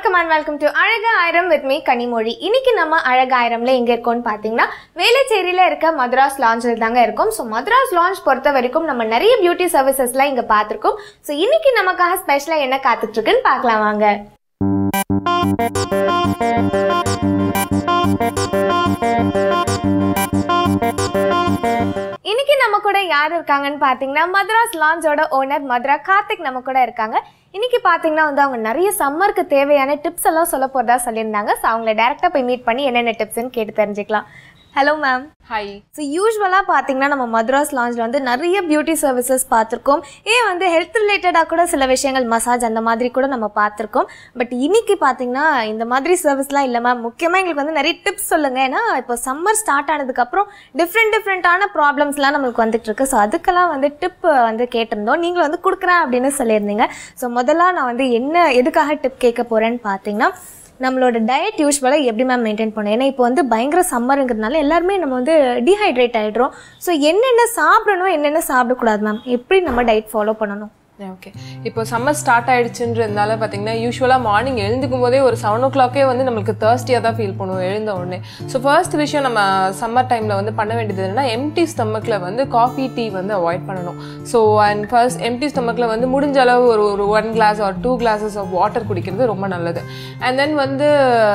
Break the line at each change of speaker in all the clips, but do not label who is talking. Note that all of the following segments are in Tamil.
வணக்கம் அண்ட் வெல்கம் டு அழகா ஆயிரம் வித் மீ கனிமொழி இன்னைக்கு நம்ம அழகா ஆயிரம்ல எங்க இருக்கோம்னு பாத்தீங்கன்னா வேலைச்சேரியில இருக்க மதுராஸ் லாஞ்சில் தாங்க இருக்கோம் ஸோ மதுராஸ் லாஞ்ச் பொறுத்த வரைக்கும் நம்ம நிறைய பியூட்டி சர்வீசஸ்லாம் இங்க பார்த்திருக்கோம் ஸோ இன்னைக்கு நமக்காக ஸ்பெஷலா என்ன காத்துட்டு இருக்குன்னு பார்க்கலாம் வாங்க இன்னைக்கு நம்ம கூட யார் இருக்காங்கன்னு பார்த்தீங்கன்னா மദ്രാஸ் லான்ச்சோட ஓனர் மதுரா கார்த்திக் நம்ம கூட இருக்காங்க இன்னைக்கு பார்த்தீங்கன்னா வந்து அவங்க நிறைய சம்மருக்கு தேவையான டிப்ஸ் எல்லாம் சொல்ல போறதா சொல்லியிருந்தாங்க ஸோ அவங்கள டேரெக்டாக போய் மீட் பண்ணி என்னென்ன டிப்ஸ்ன்னு கேட்டு தெரிஞ்சுக்கலாம் ஹலோ மேம்
ஹாய்
ஸோ யூஸ்வலாக பார்த்தீங்கன்னா நம்ம மதுராஸ் லாஞ்சில் வந்து நிறைய பியூட்டி சர்வீசஸ் பார்த்துருக்கோம் ஏன் வந்து ஹெல்த் ரிலேட்டடாக கூட சில விஷயங்கள் மசாஜ் அந்த மாதிரி கூட நம்ம பார்த்துருக்கோம் பட் இன்னைக்கு பார்த்தீங்கன்னா இந்த மாதிரி சர்வீஸ்லாம் இல்லை மேம் முக்கியமாக எங்களுக்கு வந்து நிறைய டிப்ஸ் சொல்லுங்கள் ஏன்னா இப்போ சம்மர் ஸ்டார்ட் ஆனதுக்கப்புறம் டிஃப்ரெண்ட் டிஃப்ரெண்ட்டான ப்ராப்ளம்ஸ்லாம் நம்மளுக்கு வந்துட்டு இருக்கு ஸோ அதுக்கெல்லாம் வந்து டிப் வந்து கேட்டிருந்தோம் நீங்களும் வந்து கொடுக்குறேன் அப்படின்னு சொல்லியிருந்தீங்க ஸோ முதல்ல நான் வந்து என்ன எதுக்காக டிப் கேட்க போகிறேன்னு பார்த்தீங்கன்னா நம்மளோட டயட் யூஸ்வலாக எப்படி மேம் மெயின்டைன் பண்ணணும் ஏன்னா இப்போ வந்து பயங்கர சம்மருங்கிறதுனால எல்லாருமே நம்ம வந்து டீஹைட்ரேட் ஆகிடுறோம் ஸோ என்னென்ன சாப்பிடணும் என்னென்ன சாப்பிடக்கூடாது மேம் எப்படி நம்ம டயட் ஃபாலோ பண்ணணும்
ஓகே இப்போ சம்மர் ஸ்டார்ட் ஆயிடுச்சுன்றதுனால பார்த்தீங்கன்னா யூஸ்வலாக மார்னிங் எழுந்துக்கும் போதே ஒரு செவன் ஓ கிளாக்கே வந்து நம்மளுக்கு தேர்ஸ்டியாக தான் ஃபீல் பண்ணுவோம் எழுந்த உடனே ஸோ ஃபர்ஸ்ட் விஷயம் நம்ம சம்மர் டைமில் வந்து பண்ண வேண்டியது என்னன்னா எம்டி ஸ்டமக்கில் வந்து காஃபி டீ வந்து அவாய்ட் பண்ணணும் ஸோ அண்ட் ஃபர்ஸ்ட் எம்டி ஸ்டமக்கில் வந்து முடிஞ்ச அளவு ஒரு ஒரு one glass or two glasses of water குடிக்கிறது ரொம்ப நல்லது அண்ட் தென் வந்து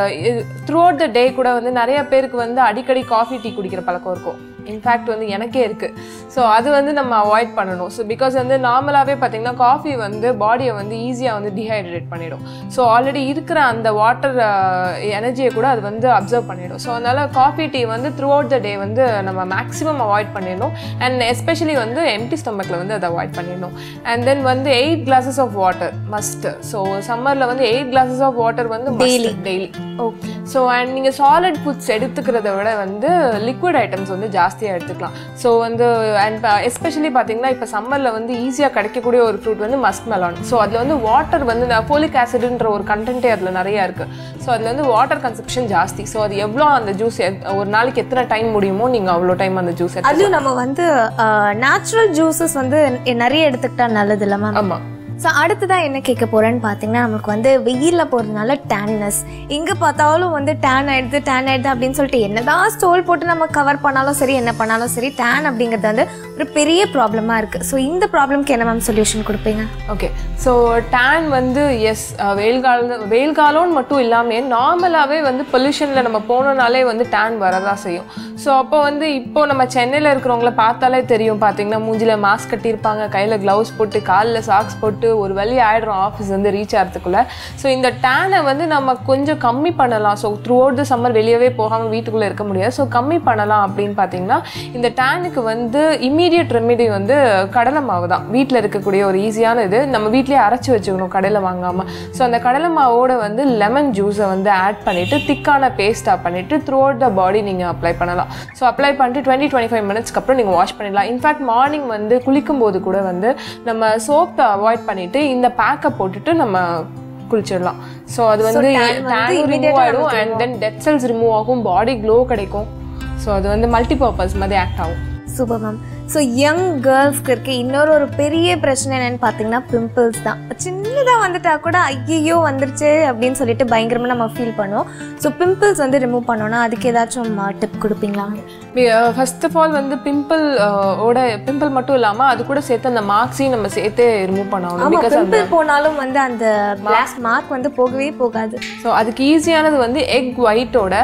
த்ரூ அவுட் த டே கூட வந்து நிறைய பேருக்கு வந்து அடிக்கடி காஃபி டீ குடிக்கிற பழக்கம் இருக்கும் இன்ஃபேக்ட் வந்து எனக்கே இருக்குது ஸோ அது வந்து நம்ம அவாய்ட் பண்ணணும் ஸோ பிகாஸ் வந்து நார்மலாகவே பார்த்தீங்கன்னா காஃபி வந்து பாடியை வந்து ஈஸியாக வந்து டீஹைட்ரேட் பண்ணிடும் ஸோ ஆல்ரெடி இருக்கிற அந்த வாட்டர் எனர்ஜியை கூட அது வந்து அப்சர்வ் பண்ணிடும் ஸோ அதனால் காஃபி டீ வந்து த்ரூ அவுட் த டே வந்து நம்ம மேக்ஸிமம் அவாய்ட் பண்ணிடணும் அண்ட் எஸ்பெஷலி வந்து எம்டி ஸ்டமக்கில் வந்து அதை அவாய்ட் பண்ணிடணும் அண்ட் தென் வந்து eight glasses of water must so சம்மரில் வந்து எயிட் கிளாஸஸ் ஆஃப் வாட்டர் வந்து daily daily
okay
so and நீங்கள் சாலிட் ஃபுட்ஸ் எடுத்துக்கிறத விட வந்து லிக்விட் ஐட்டம்ஸ் வந்து ஜாஸ்தியாக எடுத்துக்கலாம் ஸோ வந்து அண்ட் எஸ்பெஷலி பார்த்தீங்கன்னா இப்போ சம்மரில் வந்து ஈஸியாக கிடைக்கக்கூடிய ஒரு ஃப்ரூட் வந்து மஸ்க் மெலான் ஸோ அதில் வந்து வாட்டர் வந்து ஃபோலிக் ஆசிட்ன்ற ஒரு கண்டென்ட்டே அதில் நிறையா இருக்குது ஸோ அதில் வந்து வாட்டர் கன்சப்ஷன் ஜாஸ்தி ஸோ அது எவ்வளோ அந்த ஜூஸ் ஒரு நாளைக்கு எத்தனை டைம் முடியுமோ நீங்கள் அவ்வளோ டைம் அந்த ஜூஸ் எடுத்து
அதுவும் நம்ம வந்து நேச்சுரல் ஜூஸஸ் வந்து நிறைய எடுத்துக்கிட்டா நல்லது இல்லை மேம்
ஆமாம்
ஸோ அடுத்ததாக என்ன கேட்க போகிறேன்னு பார்த்தீங்கன்னா நமக்கு வந்து வெயிலில் போகிறதுனால டேன்னஸ் எங்கே பார்த்தாலும் வந்து டேன் ஆயிடுது டேன் ஆயிடுது அப்படின்னு சொல்லிட்டு என்னதான் ஸ்டோல் போட்டு நம்ம கவர் பண்ணாலும் சரி என்ன பண்ணாலும் சரி டேன் அப்படிங்கிறது வந்து ஒரு பெரிய ப்ராப்ளமாக இருக்குது ஸோ இந்த ப்ராப்ளம்க்கு என்ன மேம் சொல்யூஷன் கொடுப்பீங்க
ஓகே ஸோ டேன் வந்து எஸ் வெயில் காலம் வெயில் காலம்னு மட்டும் இல்லாமல் நார்மலாகவே வந்து பொல்யூஷனில் நம்ம போனோனாலே வந்து டேன் வரதான் செய்யும் ஸோ அப்போ வந்து இப்போ நம்ம சென்னையில் இருக்கிறவங்கள பார்த்தாலே தெரியும் பார்த்தீங்கன்னா மூஞ்சில் மாஸ்க் கட்டியிருப்பாங்க கையில் க்ளவுஸ் போட்டு காலில் சாக்ஸ் போட்டு ஒரு வழி ஆயிடுறோம் ஆஃபீஸ் வந்து ரீச் ஆகிறதுக்குள்ளே ஸோ இந்த டேனை வந்து நம்ம கொஞ்சம் கம்மி பண்ணலாம் so throughout the summer வெளியவே போகாமல் வீட்டுக்குள்ளே இருக்க முடியாது ஸோ கம்மி பண்ணலாம் அப்படின்னு பார்த்தீங்கன்னா இந்த டேனுக்கு வந்து இம்மீடியட் ரெமெடி வந்து கடலை மாவு தான் வீட்டில் இருக்கக்கூடிய ஒரு ஈஸியான இது நம்ம வீட்லேயே அரைச்சி வச்சுக்கணும் கடையில் வாங்காமல் ஸோ அந்த கடலை மாவோட வந்து லெமன் ஜூஸை வந்து ஆட் பண்ணிவிட்டு திக்கான பேஸ்ட்டாக பண்ணிவிட்டு த்ரூ அவுட் த பாடி நீங்கள் அப்ளை பண்ணலாம் ஸோ அப்ளை பண்ணிட்டு டுவெண்ட்டி டுவெண்ட்டி ஃபைவ் மினிட்ஸ்க்கு அப்புறம் நீங்கள் வாஷ் பண்ணிடலாம் இன்ஃபேக்ட் மார்னிங் வந்து குளிக்கும் போது கூட வந்து நம்ம சோப்பை அவாய்ட் பண்ணிவிட்டு இந்த பேக்கை போட்டுட்டு நம்ம குளிச்சிடலாம் ஸோ அது வந்து டேன் ரிமூவ் ஆகிடும் and then dead cells remove ஆகும் பாடி க்ளோ கிடைக்கும் ஸோ அது வந்து மல்டி பர்பஸ் மாதிரி ஆக்ட் ஆகும்
சூப்பர் மேம் ஸோ யங் கேர்ள்ஸ்க்கு இருக்க இன்னொரு ஒரு பெரிய பிரச்சனை என்னன்னு பார்த்தீங்கன்னா பிம்பிள்ஸ் தான் சின்னதாக வந்துட்டா கூட ஐயோ வந்துருச்சு அப்படின்னு சொல்லிட்டு பயங்கரமாக நம்ம ஃபீல் பண்ணுவோம் ஸோ பிம்பிள்ஸ் வந்து ரிமூவ் பண்ணோன்னா அதுக்கு ஏதாச்சும் டிப் கொடுப்பீங்களா
ஃபர்ஸ்ட் ஆஃப் ஆல் வந்து பிம்பிள் ஓட பிம்பிள் மட்டும் இல்லாமல் அது கூட சேர்த்து அந்த மார்க்ஸையும் நம்ம சேர்த்து ரிமூவ் பண்ணணும்
ஆமா
பிகாஸ்
பிம்பிள் போனாலும் வந்து அந்த பிளாக் மார்க் வந்து போகவே போகாது
ஸோ அதுக்கு ஈஸியானது வந்து எக் ஒயிட்டோட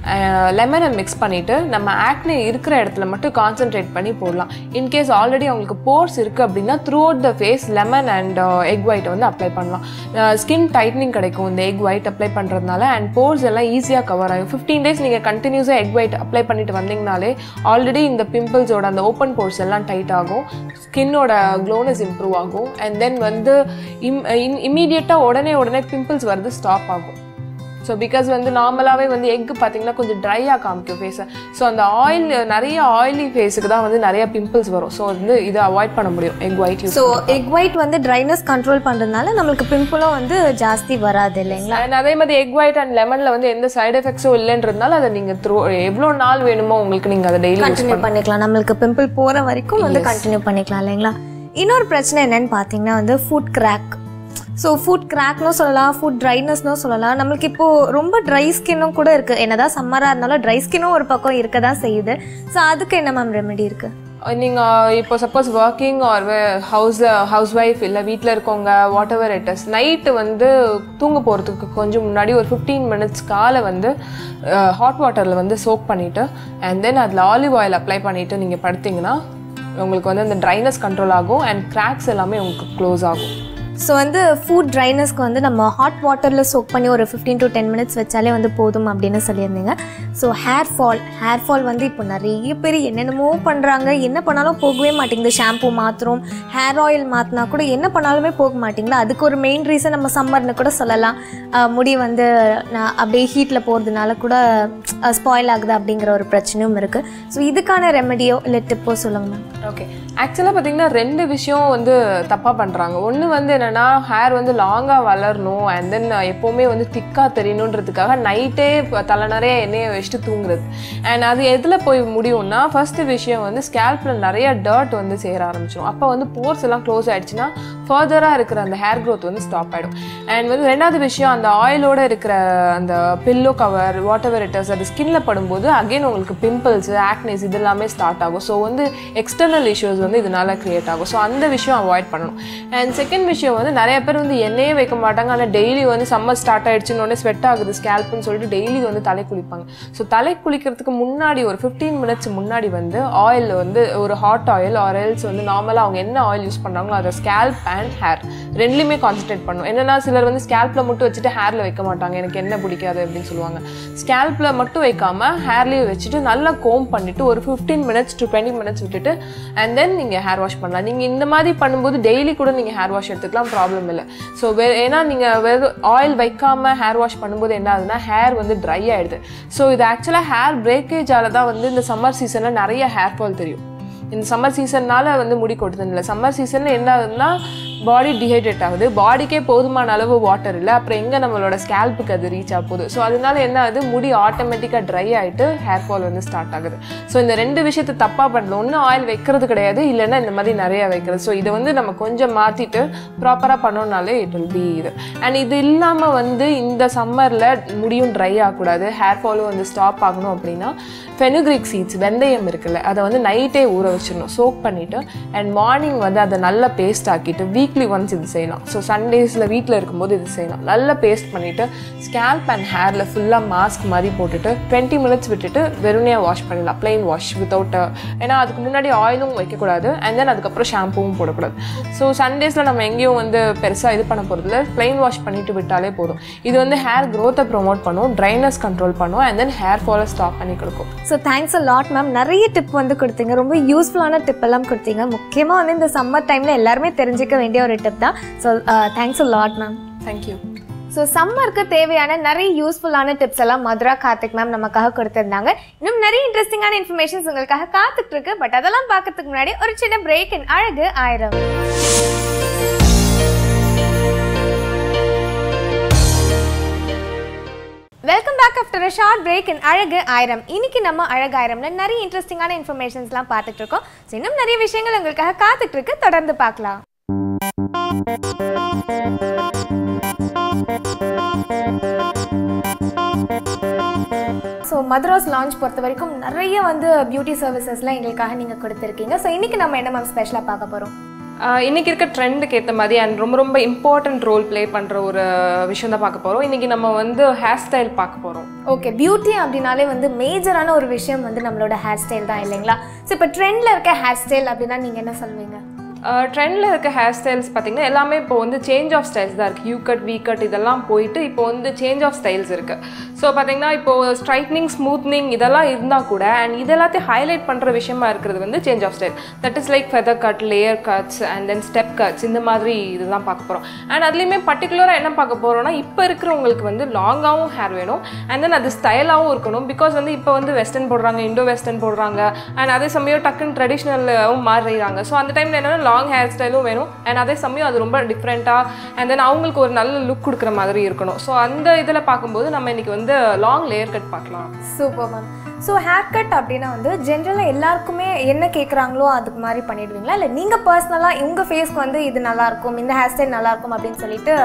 லெமனை மிக்ஸ் பண்ணிவிட்டு நம்ம ஆக்னே இருக்கிற இடத்துல மட்டும் கான்சென்ட்ரேட் பண்ணி போடலாம் இன்கேஸ் ஆல்ரெடி அவங்களுக்கு போர்ஸ் இருக்குது அப்படின்னா throughout the face lemon and egg ஒயிட்டை வந்து அப்ளை பண்ணலாம் ஸ்கின் டைட்னிங் கிடைக்கும் இந்த எக் ஒயிட் அப்ளை பண்ணுறதுனால அண்ட் போர்ஸ் எல்லாம் ஈஸியாக கவர் ஆகும் ஃபிஃப்டீன் டேஸ் நீங்கள் கண்டினியூஸாக எக் ஒயிட் அப்ளை பண்ணிட்டு வந்தீங்கனாலே ஆல்ரெடி இந்த பிம்பிள்ஸோட அந்த ஓப்பன் போர்ஸ் எல்லாம் டைட் ஆகும் ஸ்கின்னோட க்ளோனஸ் இம்ப்ரூவ் ஆகும் அண்ட் தென் வந்து இம் இம்மீடியட்டாக உடனே உடனே பிம்பிள்ஸ் வரது ஸ்டாப் ஆகும் ஸோ பிகாஸ் வந்து நார்மலாகவே வந்து எக் பார்த்தீங்கன்னா கொஞ்சம் ட்ரையாக காமிக்கும் ஃபேஸை ஸோ அந்த ஆயில் நிறைய ஆயிலி ஃபேஸுக்கு தான் வந்து நிறைய பிம்பிள்ஸ் வரும் ஸோ வந்து இதை அவாய்ட் பண்ண முடியும் egg white use
so egg white வந்து ட்ரைனஸ் கண்ட்ரோல் பண்ணுறதுனால நம்மளுக்கு பிம்பிளும் வந்து ஜாஸ்தி வராது இல்லைங்களா
அண்ட் அதே மாதிரி எக் ஒயிட் அண்ட் லெமனில் வந்து எந்த சைடு எஃபெக்ட்ஸும் இல்லைன்றதுனால அதை நீங்கள் த்ரூ எவ்வளோ நாள் வேணுமோ உங்களுக்கு நீங்கள் அதை டெய்லி
கண்டினியூ பண்ணிக்கலாம் நம்மளுக்கு பிம்பிள் போகிற வரைக்கும் வந்து கண்டினியூ பண்ணிக்கலாம் இல்லைங்களா இன்னொரு பிரச்சனை என்னன்னு பார்த்தீங்கன்னா வந்து ஃபுட் கிராக் ஸோ ஃபுட் கிராக்னும் சொல்லலாம் ஃபுட் ட்ரைனஸ்னும் சொல்லலாம் நம்மளுக்கு இப்போது ரொம்ப ட்ரை ஸ்கின்னும் கூட இருக்குது என்னதான் சம்மராக இருந்தாலும் ட்ரை ஸ்கின்னும் ஒரு பக்கம் இருக்க தான் செய்யுது ஸோ அதுக்கு என்ன மேம் ரெமெடி இருக்குது
நீங்கள் இப்போ suppose working or house housewife இல்லை வீட்டில் இருக்கவங்க whatever it is night வந்து தூங்க போகிறதுக்கு கொஞ்சம் முன்னாடி ஒரு ஃபிஃப்டீன் மினிட்ஸ் காலை வந்து ஹாட் வாட்டரில் வந்து சோக் பண்ணிவிட்டு அண்ட் தென் அதில் ஆலிவ் ஆயில் அப்ளை பண்ணிவிட்டு நீங்கள் படுத்தீங்கன்னா உங்களுக்கு வந்து அந்த ட்ரைனஸ் கண்ட்ரோல் ஆகும் அண்ட் கிராக்ஸ் எல்லாமே உங்களுக்கு க்ளோஸ் ஆகும்
ஸோ வந்து ஃபுட் ட்ரைனஸ்க்கு வந்து நம்ம ஹாட் வாட்டரில் சோக் பண்ணி ஒரு ஃபிஃப்டீன் டு டென் மினிட்ஸ் வச்சாலே வந்து போதும் அப்படின்னு சொல்லியிருந்தீங்க so hair fall hair fall வந்து இப்போ நிறைய பேர் என்னென்னமோ பண்ணுறாங்க என்ன பண்ணாலும் போகவே மாட்டேங்குது ஷாம்பு மாற்றுறோம் ஹேர் ஆயில் மாற்றினா கூட என்ன பண்ணாலுமே போக மாட்டேங்குது அதுக்கு ஒரு மெயின் ரீசன் நம்ம சம்மர்னு கூட சொல்லலாம் அஹ் முடி வந்து நான் அப்படியே ஹீட்டில் போகிறதுனால கூட ஸ்பாயில் ஆகுது அப்படிங்கிற ஒரு பிரச்சனையும் இருக்குது ஸோ இதுக்கான ரெமெடியோ இல்லை டிப்போ சொல்லுங்க மேம்
ஓகே ஆக்சுவலாக பார்த்தீங்கன்னா ரெண்டு விஷயம் வந்து தப்பாக பண்ணுறாங்க ஒன்று வந்து என்னென்னா ஹேர் வந்து லாங்காக வளரணும் அண்ட் தென் எப்போவுமே வந்து திக்காக தெரியணுன்றதுக்காக நைட்டே தலை நிறைய எண்ணெயை வச்சுட்டு தூங்குறது அண்ட் அது எதில் போய் முடியும்னா ஃபர்ஸ்ட் விஷயம் வந்து ஸ்கேல்பில் நிறைய டர்ட் வந்து சேர ஆரம்பிச்சிடும் அப்போ வந்து போர்ஸ் எல்லாம் க்ளோஸ் ஆயிடுச்சுன்னா ஃபர்தராக இருக்கிற அந்த ஹேர் growth வந்து ஸ்டாப் ஆகிடும் அண்ட் வந்து ரெண்டாவது விஷயம் அந்த ஆயிலோட இருக்கிற அந்த பில்லோ கவர் வாட் எவர் இட்டர்ஸ் அது ஸ்கின்ல படும்போது அகைன் உங்களுக்கு பிம்பிள்ஸ் ஆக்னேஸ் இது எல்லாமே ஸ்டார்ட் ஆகும் ஸோ வந்து எக்ஸ்டர்னல் இஷ்யூஸ் வந்து இதனால கிரியேட் ஆகும் ஸோ அந்த விஷயம் அவாய்ட் பண்ணணும் அண்ட் செகண்ட் விஷயம் வந்து நிறைய பேர் வந்து எண்ணெயே வைக்க மாட்டாங்க ஆனால் டெய்லி வந்து சம்மர் ஸ்டார்ட் ஆயிடுச்சுன்னு உடனே ஸ்வெட் ஆகுது ஸ்கேல்ப்னு சொல்லிட்டு டெய்லி வந்து தலை குளிப்பாங்க ஸோ தலை குளிக்கிறதுக்கு முன்னாடி ஒரு ஃபிஃப்டீன் மினிட்ஸ் முன்னாடி வந்து ஆயில் வந்து ஒரு ஹாட் ஆயில் ஆர் எல்ஸ் வந்து நார்மலாக அவங்க என்ன ஆயில் யூஸ் பண்ணுறாங்களோ அதை ஸ்கேல்ப் அண்ட் ஹேர் ரெண்டுலையுமே கான்சென்ட்ரேட் பண்ணும் என்னன்னா சிலர் வந்து ஸ்கேல்பில் மட்டும் வச்சுட்டு ஹேரில் வைக்க மாட்டாங்க எனக்கு என்ன பிடிக்காது அப்படின்னு சொல்லுவாங்க ஸ்கேல்பில் மட்டும் வைக்காம ஹேர்லேயே வச்சுட்டு நல்லா கோம் பண்ணிட்டு ஒரு fifteen minutes to twenty minutes விட்டுட்டு அண்ட் தென் நீங்கள் ஹேர் வாஷ் பண்ணலாம் நீங்கள் இந்த மாதிரி பண்ணும்போது டெய்லி கூட நீங்கள் ஹேர் வாஷ் எடுத்துக்கலாம் ப்ராப்ளம் இல்லை ஸோ வே ஏன்னா நீங்கள் வெறும் ஆயில் வைக்காம ஹேர் வாஷ் பண்ணும்போது என்ன ஆகுதுன்னா ஹேர் வந்து ட்ரை ஆயிடுது ஸோ இது ஆக்சுவலாக ஹேர் பிரேக்கேஜால தான் வந்து இந்த சம்மர் சீசனில் நிறைய ஹேர் ஃபால் தெரியும் இந்த சம்மர் சீசன்னால வந்து முடி கொட்டுறது இல்லை சம்மர் சீசனில் என்ன ஆகுதுன்னா பாடி டிஹைட்ரேட் ஆகுது பாடிக்கே போதுமான அளவு வாட்டர் இல்லை அப்புறம் எங்கே நம்மளோட ஸ்கேல்புக்கு அது ரீச் ஆக போகுது ஸோ அதனால என்ன ஆகுது முடி ஆட்டோமேட்டிக்காக ட்ரை ஆகிட்டு ஹேர் ஃபால் வந்து ஸ்டார்ட் ஆகுது ஸோ இந்த ரெண்டு விஷயத்தை தப்பாக பண்ணல ஒன்று ஆயில் வைக்கிறது கிடையாது இல்லைன்னா இந்த மாதிரி நிறைய வைக்கிறது ஸோ இதை வந்து நம்ம கொஞ்சம் மாற்றிட்டு ப்ராப்பராக பண்ணோம்னாலே இட் வில் பி இது அண்ட் இது இல்லாமல் வந்து இந்த சம்மரில் முடியும் ட்ரை ஆகக்கூடாது ஹேர் ஃபாலும் வந்து ஸ்டாப் ஆகணும் அப்படின்னா ஃபெனுக்ரிக் சீட்ஸ் வெந்தயம் இருக்குல்ல அதை வந்து நைட்டே ஊற வச்சிடணும் சோக் பண்ணிவிட்டு அண்ட் மார்னிங் வந்து அதை நல்லா பேஸ்ட் ஆக்கிட்டு வீக்லி ஒன்ஸ் இது செய்யலாம் ஸோ சண்டேஸில் வீட்டில் இருக்கும்போது இது செய்யலாம் நல்லா பேஸ்ட் பண்ணிவிட்டு ஸ்கேல்ப் அண்ட் ஹேரில் ஃபுல்லாக மாஸ்க் மாதிரி போட்டுட்டு டுவெண்ட்டி மினிட்ஸ் விட்டுட்டு வெறுமையாக வாஷ் பண்ணிடலாம் ப்ளைன் வாஷ் வித்தவுட் ஏன்னா அதுக்கு முன்னாடி ஆயிலும் வைக்கக்கூடாது அண்ட் தென் அதுக்கப்புறம் ஷாம்புவும் போடக்கூடாது ஸோ சண்டேஸில் நம்ம எங்கேயும் வந்து பெருசாக இது பண்ண போகிறதில்ல ப்ளைன் வாஷ் பண்ணிட்டு விட்டாலே போதும் இது வந்து ஹேர் க்ரோத்தை ப்ரொமோட் பண்ணும் ட்ரைனஸ் கண்ட்ரோல் பண்ணும் அண்ட் தென் ஹேர் ஃபாலை ஸ்டாப் பண்ணி கொடுக்கும்
so thanks a lot ma'am நிறைய டிப் வந்து கொடுத்தீங்க ரொம்ப யூஸ்ஃபுல்லான டிப் எல்லாம் கொடுத்தீங்க முக்கியமாக வந்து இந்த சம்மர் டைமில் எல்லாருமே தெரிஞ்சுக்க வேண்டிய ஒரு டிப் தான் so thanks a lot ma'am
thank you
so சம்மருக்கு தேவையான நிறைய யூஸ்ஃபுல்லான டிப்ஸ் எல்லாம் மதுரா கார்த்திக் மேம் நமக்காக கொடுத்துருந்தாங்க இன்னும் நிறைய இன்ட்ரெஸ்டிங்கான இன்ஃபர்மேஷன்ஸ் உங்களுக்காக காத்துட்டு இருக்கு பட் அதெல்லாம் பார்க்கறதுக்கு முன்னாடி ஒரு சின்ன பிரேக் இன் அழகு ஆயிரம் welcome back after a short break in அழகு ஆயிரம் இன்னைக்கு நம்ம அழகு ஆயிரம்ல நிறைய இன்ட்ரெஸ்டிங்கான இன்ஃபர்மேஷன்ஸ்லாம் பார்த்துட்டு இருக்கோம் ஸோ இன்னும் நிறைய விஷயங்கள் உங்களுக்காக காத்துட்டு இருக்கு தொடர்ந்து பார்க்கலாம் ஸோ மதுராஸ் லான்ச் பொறுத்த வரைக்கும் நிறைய வந்து பியூட்டி சர்வீசஸ்லாம் எங்களுக்காக நீங்கள் கொடுத்துருக்கீங்க ஸோ இன்னைக்கு நம்ம என்ன மேம் ஸ்பெஷலாக பார்க்க போகிறோம்
ஆஹ் இன்னைக்கு இருக்க ட்ரெண்டுக்கு ஏற்ற மாதிரி அண்ட் ரொம்ப ரொம்ப இம்பார்ட்டன்ட் ரோல் ப்ளே பண்ணுற ஒரு விஷயம் தான் பார்க்க போகிறோம் இன்னைக்கு நம்ம வந்து ஹேர் ஸ்டைல் பார்க்க போகிறோம்
ஓகே பியூட்டி அப்படின்னாலே வந்து மேஜரான ஒரு விஷயம் வந்து நம்மளோட ஹேர் ஸ்டைல் தான் இல்லைங்களா ஸோ இப்போ ட்ரெண்டில் இருக்க ஹேர் ஸ்டைல் அப்படின்னா நீங்கள் என்ன சொல்வீங்க
ட்ரெண்டில் இருக்க ஹேர் ஸ்டைல்ஸ் பார்த்தீங்கன்னா எல்லாமே இப்போ வந்து சேஞ்ச் ஆஃப் ஸ்டைல்ஸ் தான் இருக்குது யூ கட் வி கட் இதெல்லாம் போயிட்டு இப்போ வந்து சேஞ்ச் ஆஃப் ஸ்டைல்ஸ் இருக்குது ஸோ பார்த்தீங்கன்னா இப்போ ஸ்ட்ரைட்னிங் ஸ்மூத்னிங் இதெல்லாம் இருந்தால் கூட அண்ட் இதெல்லாத்தையும் ஹைலைட் பண்ணுற விஷயமா இருக்கிறது வந்து change of style that is like feather cut layer cuts and then step cuts இந்த மாதிரி இதுதான் பார்க்க போகிறோம் அண்ட் அதுலேயுமே பர்டிகுலராக என்ன பார்க்க போகிறோம்னா இப்போ இருக்கிறவங்களுக்கு வந்து லாங்காகவும் ஹேர் வேணும் அண்ட் தென் அது ஸ்டைலாகவும் இருக்கணும் பிகாஸ் வந்து இப்போ வந்து வெஸ்டர்ன் போடுறாங்க இண்டோ வெஸ்டர்ன் போடுறாங்க அண்ட் அதே சமயம் டக்குன்னு ட்ரெடிஷ்னலாகவும் மாறிடுறாங்க ஸோ அந்த டைமில் என்னென்னா லாங் ஹேர் ஸ்டைலும் வேணும் அண்ட் அதே சமயம் அது ரொம்ப டிஃப்ரெண்ட்டாக அண்ட் தென் அவங்களுக்கு ஒரு நல்ல லுக் கொடுக்குற மாதிரி இருக்கணும் ஸோ அந்த இதில் பார்க்கும்போது நம்ம இன்னைக்கு வந்து லாங் லேயர் கட் பார்க்கலாம்
super ma'am so hair cut அப்படின்னா வந்து ஜென்ரலாக எல்லாருக்குமே என்ன கேட்குறாங்களோ அதுக்கு மாதிரி பண்ணிடுவீங்களா இல்லை நீங்கள் பர்சனலாக உங்கள் ஃபேஸ்க்கு வந்து இது நல்லாயிருக்கும் இந்த ஹேர் ஸ்டைல் நல்லாயிருக்கும் அப்படின்னு சொல்லிட்டு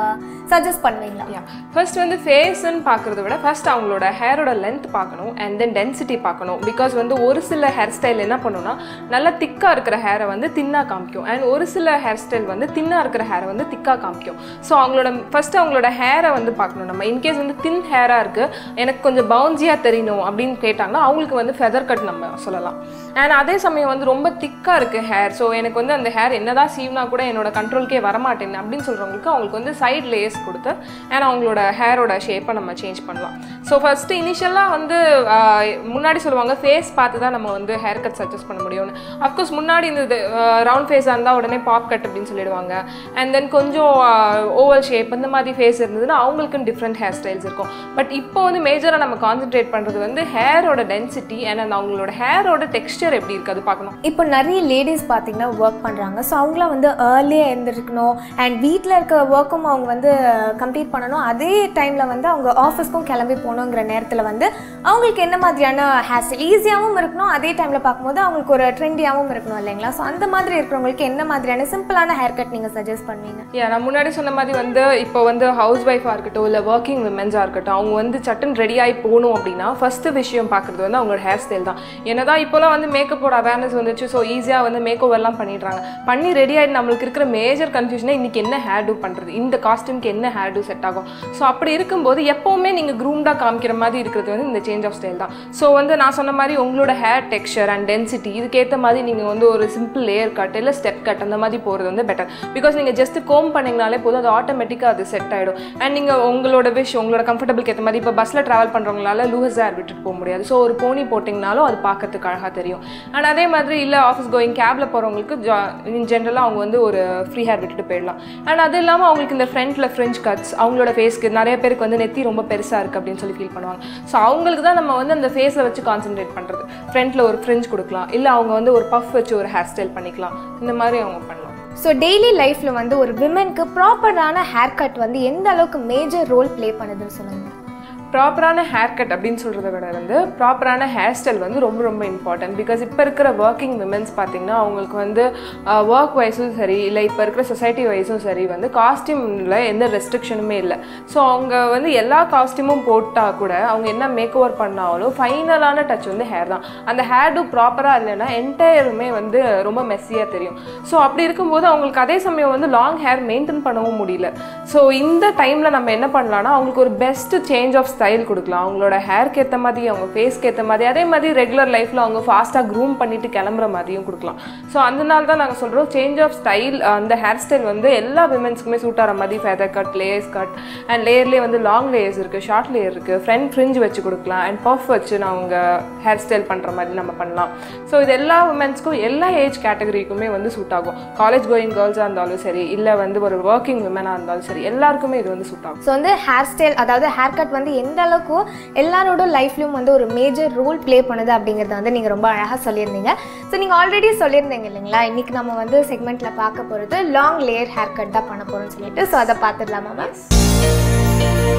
சஜஸ்ட் பண்ணுவீங்களா
யா ஃபர்ஸ்ட் வந்து ஃபேஸ்ன்னு பார்க்குறத விட ஃபர்ஸ்ட் அவங்களோட ஹேரோட லென்த் பார்க்கணும் அண்ட் தென் டென்சிட்டி பார்க்கணும் பிகாஸ் வந்து ஒரு சில ஹேர் ஸ்டைல் என்ன பண்ணுன்னா நல்லா திக்காக இருக்கிற ஹேரை வந்து தின்னாக காமிக்கும் அண்ட் ஒரு சில ஹேர் ஸ்டைல் வந்து தின்னாக இருக்கிற ஹேரை வந்து திக்காக காமிக்கும் ஸோ அவங்களோட ஃபர்ஸ்ட் அவங்களோட ஹேரை வந்து பார்க்கணும் நம்ம இன்கேஸ் வந்து தின் ஹேராக இருக்குது எனக்கு கொஞ்சம் பவுன்ஸியாக தெரியணும் அப்படின்னு கேட்டாங்கன்னா அவங்களுக்கு வந்து ஃபெதர் கட் நம்ம சொல்லலாம் அண்ட் அதே சமயம் வந்து ரொம்ப திக்காக இருக்குது ஹேர் ஸோ எனக்கு வந்து அந்த ஹேர் என்னதான் சீவ்னா கூட என்னோட கண்ட்ரோல்க்கே வரமாட்டேன் அப்படின்னு சொல்கிறவங்களுக்கு அவங்களுக்கு வந்து சைட் லேஸ் கொடுத்து அண்ட் அவங்களோட ஹேரோட ஷேப்பை நம்ம சேஞ்ச் பண்ணலாம் ஸோ ஃபஸ்ட்டு இனிஷியலாக வந்து ஆஹ், முன்னாடி சொல்லுவாங்க ஃபேஸ் பார்த்து தான் நம்ம வந்து ஹேர் கட் சஜஸ்ட் பண்ண முடியும்னு அஃப்கோர்ஸ் முன்னாடி இந்த ரவுண்ட் ஃபேஸாக இருந்தால் உடனே பாப் கட் அப்படின்னு சொல்லிடுவாங்க அண்ட் தென் கொஞ்சம் ஓவல் ஷேப் இந்த மாதிரி ஃபேஸ் இருந்ததுன்னா அவங்களுக்குன்னு டிஃப்ரெண்ட் ஹேர் ஸ்டைல்ஸ் இருக்கும் பட் இப்போ வந்து மேஜராக நம்ம கான்சென்ட்ரேட் பண்ணுறது வந்து ஹேரோட டென்சிட்டி அண்ட் அந்த அவங்களோட ஹேரோட டெக்ஸ்டர் எப்படி இருக்குது அது பார்க்கணும்
இப்போ நிறைய லேடிஸ் பார்த்தீங்கன்னா ஒர்க் பண்ணுறாங்க ஸோ அவங்களாம் வந்து ஏர்லியாக எழுந்திருக்கணும் அண்ட் வீட்டில் இருக்க ஒர்க்கும் அவங்க வந்து கம்ப்ளீட் பண்ணணும் அதே டைமில் வந்து அவங்க ஆஃபீஸ்க்கும் கிளம்பி போகணுங்கிற நேரத்தில் வந்து அவங்களுக்கு என்ன மாதிரியான ஹேர் ஸ்டைல் ஈஸியாகவும் இருக்கணும் அதே டைமில் பார்க்கும்போது அவங்களுக்கு ஒரு ட்ரெண்டியாகவும் இருக்கணும் இல்லைங்களா ஸோ அந்த மாதிரி இருக்கிறவங்களுக்கு என்ன மாதிரியான சிம்பிளான ஹேர் கட் நீங்கள் சஜஸ்ட் பண்ணுவீங்க
யா நான் முன்னாடி சொன்ன மாதிரி வந்து இப்போ வந்து ஹவுஸ் ஒய்ஃபாக இருக்கட்டும் இல்லை ஒர்க்கிங் விமென்ஸாக இருக்கட்டும் அவங்க வந்து சட்டுன்னு ரெடி ஆகி போகணும் அப்படின்னா ஃபஸ்ட்டு விஷயம் பார்க்குறது வந்து அவங்களோட ஹேர் ஸ்டைல் தான் என்னதான் இப்போலாம் வந்து மேக்கப்போட அவேர்னஸ் வந்துச்சு ஸோ ஈஸியாக வந்து மேக் ஓவர்லாம் பண்ணிடுறாங்க பண்ணி ரெடி ஆகி நம்மளுக்கு இருக்கிற மேஜர் கன்ஃபியூஷனே இன்றைக்கி என்ன ஹேர் டூ பண்ணுறது இந்த காஸ்டியூம்க்கு என்ன ஹேர் டூ செட் ஆகும் ஸோ அப்படி இருக்கும்போது எப்போவுமே நீங்கள் க்ரூம்டாக காமிக்கிற மாதிரி இருக்கிறது வந்து இந்த சேஞ்ச் ஆஃப் ஸ்டைல் தான் ஸோ வந்து நான் சொன்ன மாதிரி உங்களோட ஹேர் டெக்ஸ்சர் அண்ட் டென்சிட்டி இதுக்கேற்ற மாதிரி நீங்கள் வந்து ஒரு சிம்பிள் லேயர் கட் இல்லை ஸ்டெப் கட் அந்த மாதிரி போகிறது வந்து பெட்டர் பிகாஸ் நீங்கள் ஜஸ்ட் கோம் பண்ணிங்கனாலே போதும் அது ஆட்டோமேட்டிக்காக அது செட் ஆகிடும் அண்ட் நீங்கள் உங்களோட விஷ் உங்களோட கம்ஃபர்டபுளுக்கு ஏற்ற மாதிரி இப்போ பஸ்ஸில் ட்ராவல் பண்ணுறவங்களால லூஸ் ஹேர் விட்டுட்டு போக முடியாது ஸோ ஒரு போனி போட்டிங்கனாலும் அது பார்க்கறதுக்கு அழகாக தெரியும் அண்ட் அதே மாதிரி இல்லை ஆஃபீஸ் கோயிங் கேபில் போகிறவங்களுக்கு இன் ஜென்ரலாக அவங்க வந்து ஒரு ஃப்ரீ ஹேர் விட்டுட்டு போயிடலாம் அண்ட் அது இல்லாமல் அவங்களுக்கு இந்த ஃப்ரண்ட்டில் ஃப்ரெஞ்ச் கட்ஸ் அவங்களோட ஃபேஸ்க்கு நிறைய பேருக்கு வந்து நெத்தி ரொம்ப பெருசாக இருக்குது அப்படின்னு சொல்லி ஃபீல் பண்ணுவாங்க ஸோ அவங்களுக்கு தான் நம்ம வந்து அந்த ஃபேஸை வச்சு கான்சென்ட்ரேட் பண்ணுறது ஃப்ரண்ட்டில் ஒரு ஃப்ரெஞ்ச் கொடுக்கலாம் இல்லை அவங்க வந்து ஒரு பஃப் வச்சு ஒரு ஹேர் ஸ்டைல் பண்ணிக்கலாம் இந்த மாதிரி அவங்க பண்ணலாம்
ஸோ டெய்லி லைஃப்பில் வந்து ஒரு விமனுக்கு ப்ராப்பரான ஹேர் கட் வந்து எந்த அளவுக்கு மேஜர் ரோல் ப்ளே பண்ணுதுன்னு சொல்லுங்கள்
ப்ராப்பரான ஹேர் கட் அப்படின்னு சொல்கிறத விட வந்து ப்ராப்பரான ஹேர் ஸ்டைல் வந்து ரொம்ப ரொம்ப இம்பார்ட்டன்ட் பிகாஸ் இப்போ இருக்கிற ஒர்க்கிங் விமென்ஸ் பார்த்திங்கன்னா அவங்களுக்கு வந்து ஒர்க் வைஸும் சரி இல்லை இப்போ இருக்கிற சொசைட்டி வைஸும் சரி வந்து காஸ்டியூமில் எந்த ரெஸ்ட்ரிக்ஷனுமே இல்லை ஸோ அவங்க வந்து எல்லா காஸ்டியூமும் போட்டால் கூட அவங்க என்ன மேக் ஓவர் பண்ணாலும் ஃபைனலான டச் வந்து ஹேர் தான் அந்த ஹேர் டூ ப்ராப்பராக இல்லைன்னா என்டையருமே வந்து ரொம்ப மெஸ்ஸியாக தெரியும் ஸோ அப்படி இருக்கும்போது அவங்களுக்கு அதே சமயம் வந்து லாங் ஹேர் மெயின்டைன் பண்ணவும் முடியல ஸோ இந்த டைமில் நம்ம என்ன பண்ணலாம்னா அவங்களுக்கு ஒரு பெஸ்ட் சேஞ்ச் ஆஃப் ஸ்டைல் கொடுக்கலாம் அவங்களோட ஹேர்க்கு ஏற்ற மாதிரி அவங்க ஃபேஸ்க்கு ஏற்ற மாதிரி அதே மாதிரி ரெகுலர் லைஃப்பில் அவங்க ஃபாஸ்ட்டாக க்ரூம் பண்ணிட்டு கிளம்புற மாதிரியும் கொடுக்கலாம் ஸோ அதனால தான் நாங்கள் சொல்கிறோம் சேஞ்ச் ஆஃப் ஸ்டைல் அந்த ஹேர் ஸ்டைல் வந்து எல்லா விமென்ஸ்க்குமே சூட் ஆகிற மாதிரி feather cut layers cut and லேயர்லேயே வந்து லாங் லேயர்ஸ் இருக்குது ஷார்ட் லேயர் இருக்குது ஃப்ரண்ட் ஃப்ரிஞ்ச் வச்சு கொடுக்கலாம் அண்ட் பஃப் வச்சு நான் அவங்க ஹேர் ஸ்டைல் பண்ணுற மாதிரி நம்ம பண்ணலாம் ஸோ இது எல்லா உமன்ஸ்க்கும் எல்லா ஏஜ் கேட்டகரிக்குமே வந்து சூட் ஆகும் காலேஜ் கோயிங் கேர்ள்ஸாக இருந்தாலும் சரி இல்லை வந்து ஒரு ஒர்க்கிங் விமனாக இருந்தாலும் சரி எல்லாருக்குமே இது வந்து சூட் ஆகும்
ஸோ வந்து ஹேர் ஸ்டைல் அதாவது ஹேர் கட் வந்து எந்த அளவுக்கு எல்லாரோட லைஃப்லையும் வந்து ஒரு மேஜர் ரோல் ப்ளே பண்ணுது அப்படிங்கிறத வந்து நீங்கள் ரொம்ப அழகாக சொல்லியிருந்தீங்க ஸோ நீங்கள் ஆல்ரெடி சொல்லியிருந்தீங்க இல்லைங்களா இன்றைக்கி நம்ம வந்து செக்மெண்ட்டில் பார்க்க போகிறது லாங் லேயர் ஹேர் கட் தான் பண்ண போகிறோம்னு சொல்லிட்டு ஸோ அதை பார்த்துடலாமா ma'am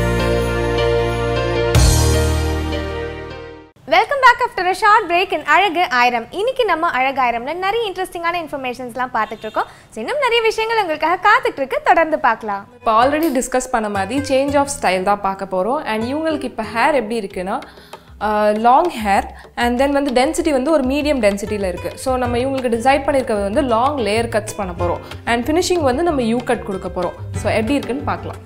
welcome back after a short break in அழகு ஆயிரம் இன்னைக்கு நம்ம அழகு ஆயிரம்ல நிறைய இன்ட்ரெஸ்டிங்கான இன்ஃபர்மேஷன்ஸ்லாம் பார்த்துட்டு இருக்கோம் ஸோ இன்னும் நிறைய விஷயங்கள் உங்களுக்காக காத்துட்டு இருக்கு தொடர்ந்து பார்க்கலாம்
இப்போ ஆல்ரெடி டிஸ்கஸ் பண்ண மாதிரி சேஞ்ச் ஆஃப் ஸ்டைல் தான் பார்க்க போகிறோம் அண்ட் இவங்களுக்கு இப்போ ஹேர் எப்படி இருக்குன்னா லாங் ஹேர் அண்ட் தென் வந்து டென்சிட்டி வந்து ஒரு மீடியம் டென்சிட்டியில் இருக்குது ஸோ நம்ம இவங்களுக்கு டிசைட் பண்ணியிருக்கிறது வந்து லாங் லேயர் கட்ஸ் பண்ண போகிறோம் அண்ட் ஃபினிஷிங் வந்து நம்ம யூ கட் கொடுக்க போகிறோம் ஸோ எப்படி இருக்குன்னு பார்க்கலாம்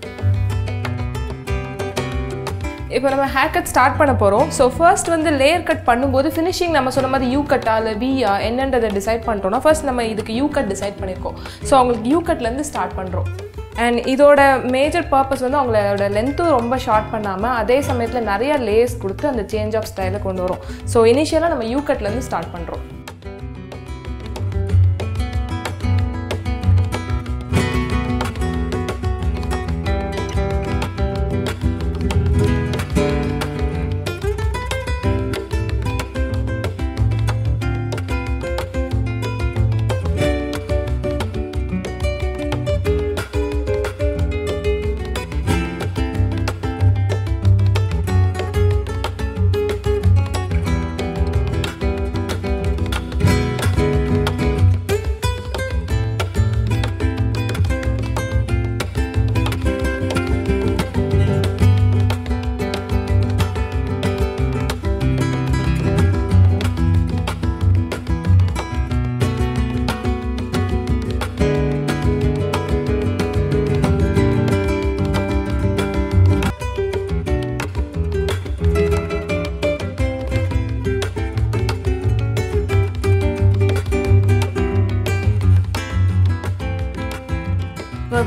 இப்போ நம்ம ஹேர் கட் ஸ்டார்ட் பண்ண போகிறோம் ஸோ ஃபர்ஸ்ட் வந்து லேயர் கட் பண்ணும்போது ஃபினிஷிங் நம்ம சொன்ன மாதிரி யூ கட்டா இல்லை வியா என்னன்றதை டிசைட் பண்ணிட்டோம்னா ஃபர்ஸ்ட் நம்ம இதுக்கு யூ கட் டிசைட் பண்ணியிருக்கோம் ஸோ அவங்களுக்கு யூ கட்லேருந்து ஸ்டார்ட் பண்ணுறோம் அண்ட் இதோட மேஜர் பர்பஸ் வந்து அவங்களோட லென்த்தும் ரொம்ப ஷார்ட் பண்ணாமல் அதே சமயத்தில் நிறைய லேயர்ஸ் கொடுத்து அந்த சேஞ்ச் ஆஃப் ஸ்டைலை கொண்டு வரும் ஸோ இனிஷியலாக நம்ம யூ கட்லேருந்து ஸ்டார்ட் பண்ணுறோம்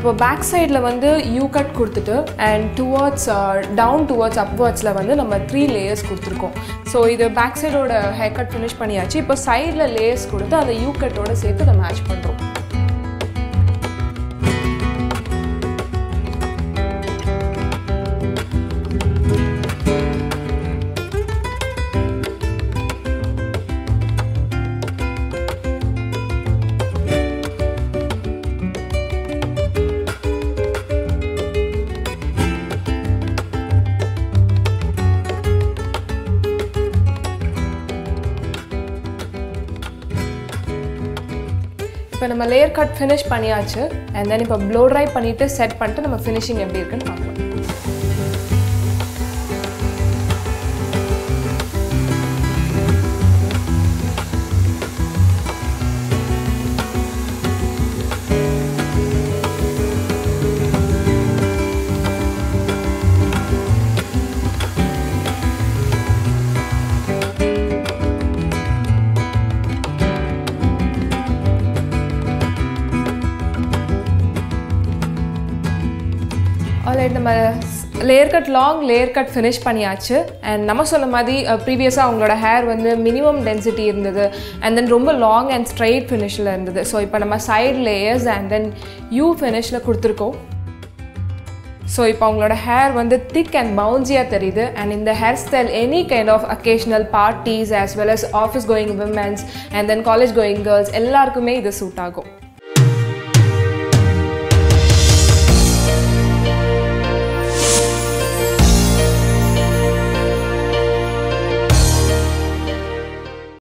இப்போ பேக் சைடில் வந்து யூ கட் கொடுத்துட்டு அண்ட் டுவர்ட்ஸ் டவுன் டுவர்ட்ஸ் அப்வர்ட்ஸில் வந்து நம்ம த்ரீ லேயர்ஸ் கொடுத்துருக்கோம் ஸோ இது பேக் சைடோட ஹேர் கட் ஃபினிஷ் பண்ணியாச்சு இப்போ சைடில் லேயர்ஸ் கொடுத்து அதை யூ கட்டோட சேர்த்து அதை மேட்ச் பண்ணுறோம் இப்போ நம்ம லேயர் கட் ஃபினிஷ் பண்ணியாச்சு அண்ட் தென் இப்போ ப்ளோ ட்ரை பண்ணிவிட்டு செட் பண்ணிட்டு நம்ம ஃபினிஷிங் எப்படி இருக்குன்னு பார்க்கலாம் ஆல்ரைட் நம்ம layer cut long layer cut finish பண்ணியாச்சு அண்ட் நம்ம சொன்ன மாதிரி ப்ரீவியஸாக அவங்களோட ஹேர் வந்து மினிமம் டென்சிட்டி இருந்தது அண்ட் தென் ரொம்ப லாங் அண்ட் ஸ்ட்ரைட் ஃபினிஷில் இருந்தது ஸோ இப்போ நம்ம side layers and then U ஃபினிஷில் கொடுத்துருக்கோம் ஸோ இப்போ அவங்களோட ஹேர் வந்து திக் அண்ட் பவுன்சியாக தெரியுது அண்ட் இந்த hair style any kind of occasional parties as well as office going women's and then college going girls எல்லாருக்குமே இது சூட் ஆகும்